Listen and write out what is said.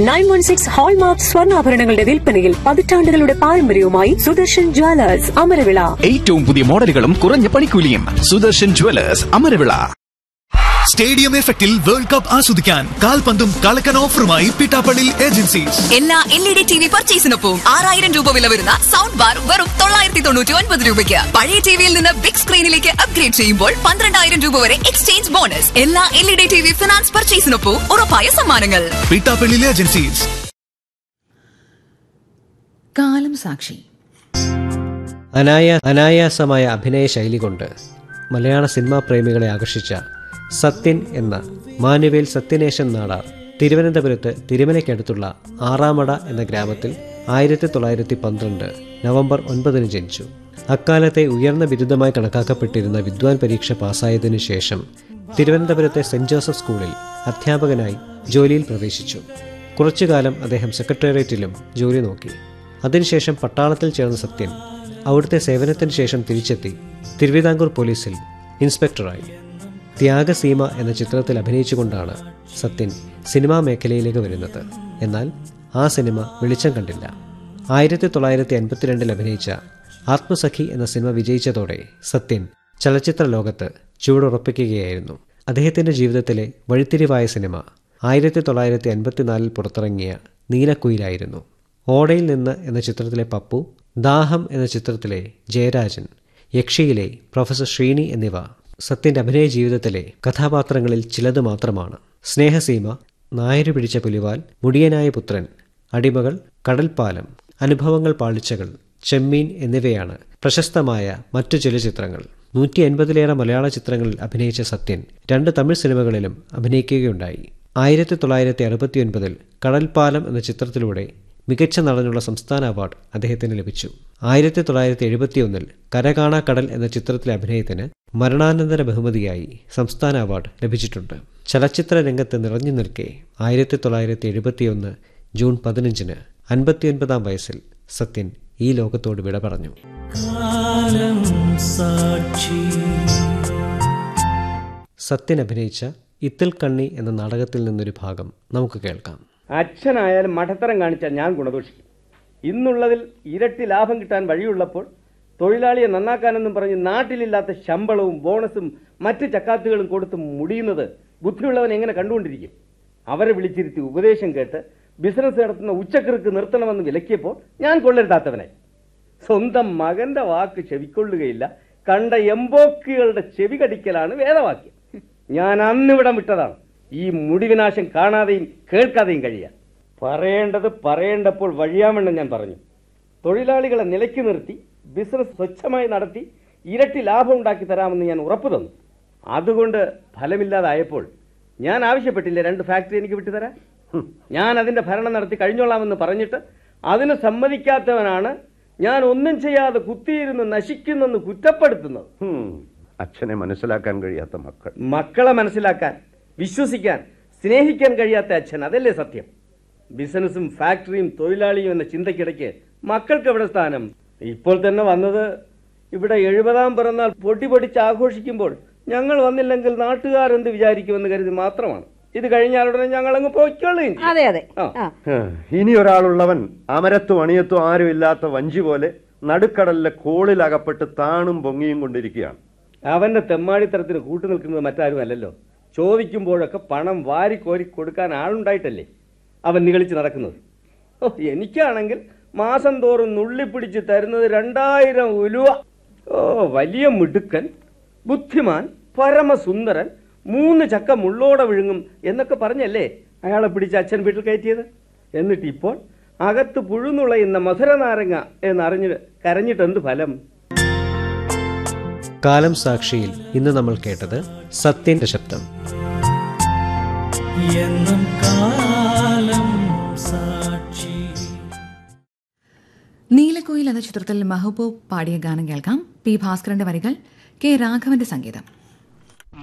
Nine one six hallmark സ്വർണ്ണാഭരണങ്ങളുടെ വിൽപ്പനയിൽ പതിറ്റാണ്ടുകളുടെ പാരമ്പര്യവുമായി സുദർശൻ ജ്വല്ലേഴ്സ് അമരവിള ഏറ്റവും പുതിയ മോഡലുകളും കുറഞ്ഞ പണിക്കൂലിയും സുദർശൻ ജുവലേഴ്സ് അമരവിള സ്റ്റേഡിയം എഫക്റ്റിൽ വേൾഡ് കപ്പ് ആസ്വദിക്കാൻ കാൽപന്തും കളക്കൻ ഓഫറുമായി പിട്ടാപ്പള്ളി ഏജൻസീസ് എല്ലാ L E D T V പർച്ചേസിനൊപ്പം ആറായിരം രൂപ വില വരുന്ന സൗണ്ട് ബാർ വെറും തൊള്ളായിരത്തി തൊണ്ണൂറ്റി ഒൻപത് രൂപയ്ക്ക് പഴയ ടിവിയിൽ നിന്ന് ബിഗ് സ്ക്രീനിലേക്ക് അപ്ഗ്രേഡ് ചെയ്യുമ്പോൾ പന്ത്രണ്ടായിരം രൂപ വരെ എക്സ്ചേഞ്ച് ബോണസ് എല്ലാ L E D T V finance പർച്ചേസിനൊപ്പം ഉറപ്പായ സമ്മാനങ്ങൾ പിട്ടാപ്പള്ളി ഏജൻസീസ് കാലം സാക്ഷി അനായ അനായാസമായ അഭിനയ ശൈലി കൊണ്ട് മലയാള സിനിമാ പ്രേമികളെ ആകർഷിച്ച സത്യൻ എന്ന മാനുവേൽ സത്യനേശൻ നാടാർ തിരുവനന്തപുരത്ത് തിരുമലയ്ക്കടുത്തുള്ള ആറാമട എന്ന ഗ്രാമത്തിൽ ആയിരത്തി തൊള്ളായിരത്തി പന്ത്രണ്ട് നവംബർ ഒൻപതിന് ജനിച്ചു അക്കാലത്തെ ഉയർന്ന ബിരുദമായി കണക്കാക്കപ്പെട്ടിരുന്ന വിദ്വാൻ പരീക്ഷ പാസ്സായതിനു ശേഷം തിരുവനന്തപുരത്തെ സെന്റ് ജോസഫ് സ്കൂളിൽ അധ്യാപകനായി ജോലിയിൽ പ്രവേശിച്ചു കുറച്ചുകാലം അദ്ദേഹം സെക്രട്ടേറിയറ്റിലും ജോലി നോക്കി അതിനുശേഷം പട്ടാളത്തിൽ ചേർന്ന സത്യൻ അവിടുത്തെ സേവനത്തിന് ശേഷം തിരിച്ചെത്തി തിരുവിതാംകൂർ പോലീസിൽ ഇൻസ്പെക്ടറായി ത്യാഗസീമ എന്ന ചിത്രത്തിൽ അഭിനയിച്ചുകൊണ്ടാണ് സത്യൻ സിനിമാ മേഖലയിലേക്ക് വരുന്നത് എന്നാൽ ആ സിനിമ വെളിച്ചം കണ്ടില്ല ആയിരത്തി തൊള്ളായിരത്തി അൻപത്തിരണ്ടിൽ അഭിനയിച്ച ആത്മസഖി എന്ന സിനിമ വിജയിച്ചതോടെ സത്യൻ ചലച്ചിത്ര ലോകത്ത് ചുവടുറപ്പിക്കുകയായിരുന്നു അദ്ദേഹത്തിന്റെ ജീവിതത്തിലെ വഴിത്തിരിവായ സിനിമ ആയിരത്തി തൊള്ളായിരത്തി അൻപത്തിനാലിൽ പുറത്തിറങ്ങിയ നീലക്കുയിലായിരുന്നു ഓടയിൽ നിന്ന് എന്ന ചിത്രത്തിലെ പപ്പു ദാഹം എന്ന ചിത്രത്തിലെ ജയരാജൻ യക്ഷിയിലെ പ്രൊഫസർ ശ്രീനി എന്നിവ സത്യന്റെ അഭിനയ ജീവിതത്തിലെ കഥാപാത്രങ്ങളിൽ ചിലത് മാത്രമാണ് സ്നേഹസീമ നായരു പിടിച്ച പുലിവാൽ മുടിയനായ പുത്രൻ അടിമകൾ കടൽപ്പാലം അനുഭവങ്ങൾ പാളിച്ചകൾ ചെമ്മീൻ എന്നിവയാണ് പ്രശസ്തമായ മറ്റു ചില ചിത്രങ്ങൾ നൂറ്റി എൺപതിലേറെ മലയാള ചിത്രങ്ങളിൽ അഭിനയിച്ച സത്യൻ രണ്ട് തമിഴ് സിനിമകളിലും അഭിനയിക്കുകയുണ്ടായി ആയിരത്തി തൊള്ളായിരത്തി അറുപത്തിയൊൻപതിൽ കടൽപ്പാലം എന്ന ചിത്രത്തിലൂടെ മികച്ച നടനുള്ള സംസ്ഥാന അവാർഡ് അദ്ദേഹത്തിന് ലഭിച്ചു ആയിരത്തി തൊള്ളായിരത്തി എഴുപത്തിയൊന്നിൽ കരകാണാ കടൽ എന്ന ചിത്രത്തിലെ അഭിനയത്തിന് മരണാനന്തര ബഹുമതിയായി സംസ്ഥാന അവാർഡ് ലഭിച്ചിട്ടുണ്ട് ചലച്ചിത്ര രംഗത്ത് നിറഞ്ഞു നിൽക്കെ ആയിരത്തി തൊള്ളായിരത്തി എഴുപത്തിയൊന്ന് ജൂൺ പതിനഞ്ചിന് അൻപത്തിയൊൻപതാം വയസ്സിൽ സത്യൻ ഈ ലോകത്തോട് വിട പറഞ്ഞു സത്യൻ അഭിനയിച്ച ഇത്തിൽ കണ്ണി എന്ന നാടകത്തിൽ നിന്നൊരു ഭാഗം നമുക്ക് കേൾക്കാം അച്ഛനായാലും മഠത്തരം കാണിച്ചാൽ ഞാൻ ഗുണദോഷിക്കും ഇന്നുള്ളതിൽ ഇരട്ടി ലാഭം കിട്ടാൻ വഴിയുള്ളപ്പോൾ തൊഴിലാളിയെ നന്നാക്കാനെന്നും പറഞ്ഞ് നാട്ടിലില്ലാത്ത ശമ്പളവും ബോണസും മറ്റ് ചക്കാത്തുകളും കൊടുത്ത് മുടിയുന്നത് ബുദ്ധിയുള്ളവൻ എങ്ങനെ കണ്ടുകൊണ്ടിരിക്കും അവരെ വിളിച്ചിരുത്തി ഉപദേശം കേട്ട് ബിസിനസ് നടത്തുന്ന ഉച്ചക്കിറുക്ക് നിർത്തണമെന്ന് വിലക്കിയപ്പോൾ ഞാൻ കൊള്ളരുതാത്തവനായി സ്വന്തം മകന്റെ വാക്ക് ചെവിക്കൊള്ളുകയില്ല കണ്ട എംബോക്കികളുടെ ചെവി കടിക്കലാണ് വേദവാക്യം ഞാൻ അന്നിവിടം വിട്ടതാണ് ഈ മുടിവിനാശം കാണാതെയും കേൾക്കാതെയും കഴിയാൻ പറയേണ്ടത് പറയേണ്ടപ്പോൾ വഴിയാമെന്ന് ഞാൻ പറഞ്ഞു തൊഴിലാളികളെ നിലയ്ക്ക് നിർത്തി ബിസിനസ് സ്വച്ഛമായി നടത്തി ഇരട്ടി ലാഭം ഉണ്ടാക്കി തരാമെന്ന് ഞാൻ ഉറപ്പു തന്നു അതുകൊണ്ട് ഫലമില്ലാതായപ്പോൾ ഞാൻ ആവശ്യപ്പെട്ടില്ല രണ്ട് ഫാക്ടറി എനിക്ക് വിട്ടുതരാൻ ഹും, ഞാൻ അതിന്റെ ഭരണം നടത്തി കഴിഞ്ഞോളാമെന്ന് പറഞ്ഞിട്ട് അതിന് സമ്മതിക്കാത്തവനാണ് ഞാൻ ഒന്നും ചെയ്യാതെ കുത്തിയിരുന്ന് നശിക്കുന്നെന്ന് കുറ്റപ്പെടുത്തുന്നത് ഹും, അച്ഛനെ മനസ്സിലാക്കാൻ കഴിയാത്ത മക്കൾ മക്കളെ മനസ്സിലാക്കാൻ വിശ്വസിക്കാൻ സ്നേഹിക്കാൻ കഴിയാത്ത അച്ഛൻ അതല്ലേ സത്യം ബിസിനസ്സും ഫാക്ടറിയും തൊഴിലാളിയും എന്ന ചിന്തയ്ക്കിടയ്ക്ക് മക്കൾക്ക് എവിടെ സ്ഥാനം ഇപ്പോൾ തന്നെ വന്നത് ഇവിടെ എഴുപതാം പിറന്നാൾ പൊട്ടി പൊടിച്ച് ആഘോഷിക്കുമ്പോൾ ഞങ്ങൾ വന്നില്ലെങ്കിൽ നാട്ടുകാരെന്ത് വിചാരിക്കുമെന്ന് കരുതി മാത്രമാണ് ഇത് കഴിഞ്ഞാലുടനെ ഞങ്ങൾ അങ്ങ് പോയിക്കൊള്ളുകയും ചെയ്യും. അതെ അതെ ആ. ആ ഹ്, ഇനി ഒരാളുള്ളവൻ അമരത്തും അണിയത്തും ആരും ഇല്ലാത്ത വഞ്ചി പോലെ നടുക്കടലിലെ കോളിലകപ്പെട്ട് താണും പൊങ്ങിയും കൊണ്ടിരിക്കുകയാണ് അവന്റെ തെമ്മാടിത്തരത്തിന് കൂട്ടു നിൽക്കുന്നത് മറ്റാരും അല്ലല്ലോ ചോദിക്കുമ്പോഴൊക്കെ പണം വാരിക്കോരി കൊടുക്കാൻ ആളുണ്ടായിട്ടല്ലേ അവൻ നികളിച്ച് നടക്കുന്നത് ഓ എനിക്കാണെങ്കിൽ മാസം തോറും നുള്ളിപ്പിടിച്ച് തരുന്നത് രണ്ടായിരം ഉലുവ ഓ വലിയ മിടുക്കൻ ബുദ്ധിമാൻ പരമസുന്ദരൻ മൂന്ന് ചക്ക മുള്ളോടെ വിഴുങ്ങും എന്നൊക്കെ പറഞ്ഞല്ലേ അയാളെ പിടിച്ച് അച്ഛൻ വീട്ടിൽ കയറ്റിയത് എന്നിട്ട് ഇപ്പോൾ അകത്ത് പുഴുന്നുളയുന്ന മധുരനാരങ്ങ എന്നറിഞ്ഞ് കരഞ്ഞിട്ട് എന്ത് ഫലം കാലം സാക്ഷിയിൽ ഇന്ന് നമ്മൾ കേട്ടത് സത്യന്റെ ശബ്ദം നീലക്കോയിൽ എന്ന ചിത്രത്തിൽ മെഹബൂബ് പാടിയ ഗാനം കേൾക്കാം പി ഭാസ്കരന്റെ വരികൾ കെ രാഘവന്റെ സംഗീതം